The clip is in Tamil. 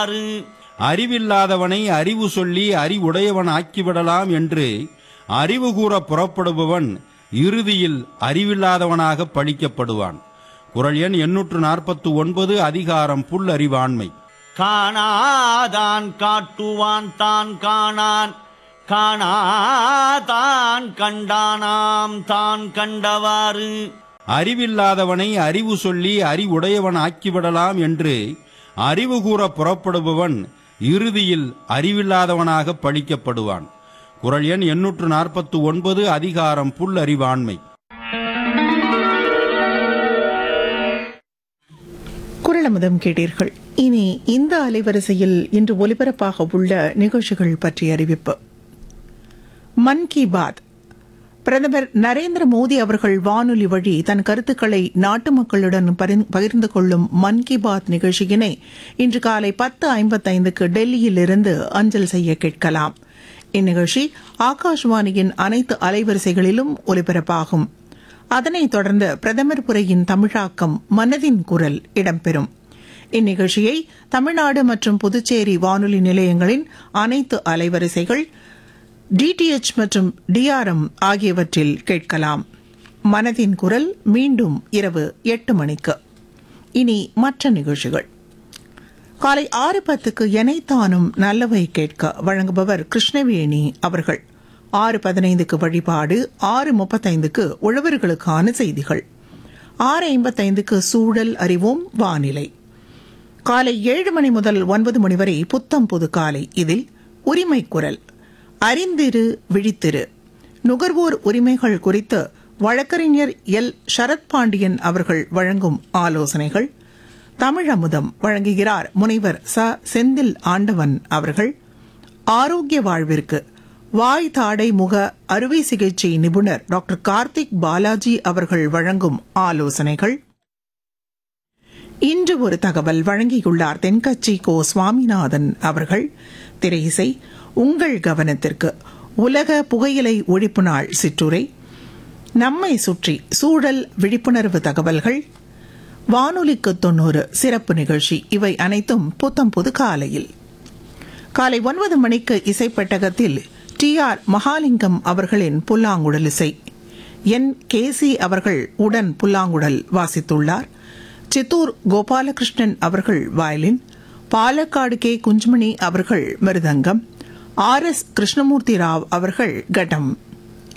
அறிவில்லாதவனை அறிவு சொல்லி அறிவுடையவன் ஆக்கிவிடலாம் என்று அறிவு கூற புறப்படுபவன் இறுதியில் அறிவில்லாதவனாக பழிக்கப்படுவான் குரல் எண் எண்ணூற்று நாற்பத்து ஒன்பது அதிகாரம் புல் அறிவாண்மை காணாதான் காட்டுவான் தான் காணான் காணாதான் கண்டானாம் தான் கண்டவாறு அறிவில்லாதவனை அறிவு சொல்லி அறிவுடையவன் ஆக்கிவிடலாம் என்று அறிவு கூற புறப்படுபவன் இறுதியில் அறிவில்லாதவனாக பழிக்கப்படுவான் குரல் எண் எண்ணூற்று நாற்பத்து ஒன்பது அதிகாரம் புல் அறிவாண்மை குரலமுதம் கேட்டீர்கள் இனி இந்த அலைவரிசையில் இன்று ஒலிபரப்பாக உள்ள நிகழ்ச்சிகள் பற்றிய அறிவிப்பு மன் கி பாத் பிரதமர் நரேந்திர மோடி அவர்கள் வானொலி வழி தன் கருத்துக்களை நாட்டு மக்களுடன் பரிந்- பகிர்ந்து கொள்ளும் மன் கி பாத் நிகழ்ச்சியினை இன்று காலை பத்து ஐம்பத்தைந்துக்கு டெல்லியிலிருந்து அஞ்சல் செய்ய கேட்கலாம் இந்நிகழ்ச்சி ஆகாஷ்வாணியின் அனைத்து அலைவரிசைகளிலும் ஒலிபரப்பாகும் அதனைத் தொடர்ந்து பிரதமர் உரையின் தமிழாக்கம் மனதின் குரல் இடம்பெறும் இந்நிகழ்ச்சியை தமிழ்நாடு மற்றும் புதுச்சேரி வானொலி நிலையங்களின் அனைத்து அலைவரிசைகள் டிடிஎச் மற்றும் டிஆர்எம் ஆகியவற்றில் கேட்கலாம் மனதின் குரல் மீண்டும் இரவு எட்டு மணிக்கு இனி மற்ற நிகழ்ச்சிகள் காலை ஆறு பத்துக்கு எனைத்தானும் நல்லவை கேட்க வழங்குபவர் கிருஷ்ணவேணி அவர்கள் ஆறு பதினைந்துக்கு வழிபாடு ஆறு முப்பத்தைந்துக்கு உழவர்களுக்கான செய்திகள் ஆறு ஐம்பத்தைந்துக்கு சூழல் அறிவோம் வானிலை காலை ஏழு மணி முதல் ஒன்பது மணி வரை புத்தம் புது காலை இதில் உரிமை குரல் அறிந்திரு விழித்திரு நுகர்வோர் உரிமைகள் குறித்து வழக்கறிஞர் எல் சரத் பாண்டியன் அவர்கள் வழங்கும் ஆலோசனைகள் தமிழமுதம் வழங்குகிறார் முனைவர் ச செந்தில் ஆண்டவன் அவர்கள் ஆரோக்கிய வாழ்விற்கு வாய் தாடை முக அறுவை சிகிச்சை நிபுணர் டாக்டர் கார்த்திக் பாலாஜி அவர்கள் வழங்கும் ஆலோசனைகள் இன்று ஒரு தகவல் வழங்கியுள்ளார் தென்கட்சி கோ சுவாமிநாதன் அவர்கள் திரையிசை உங்கள் கவனத்திற்கு உலக புகையிலை ஒழிப்பு நாள் சிற்றுரை நம்மை சுற்றி சூழல் விழிப்புணர்வு தகவல்கள் வானொலிக்கு தொண்ணூறு சிறப்பு நிகழ்ச்சி இவை அனைத்தும் புத்தம் புது காலையில் காலை ஒன்பது மணிக்கு இசைப்பெட்டகத்தில் டி ஆர் மகாலிங்கம் அவர்களின் புல்லாங்குழல் இசை என் கேசி அவர்கள் உடன் புல்லாங்குழல் வாசித்துள்ளார் சித்தூர் கோபாலகிருஷ்ணன் அவர்கள் வயலின் பாலக்காடு கே குஞ்சுமணி அவர்கள் மிருதங்கம் ஆர் எஸ் கிருஷ்ணமூர்த்தி ராவ் அவர்கள் கடம்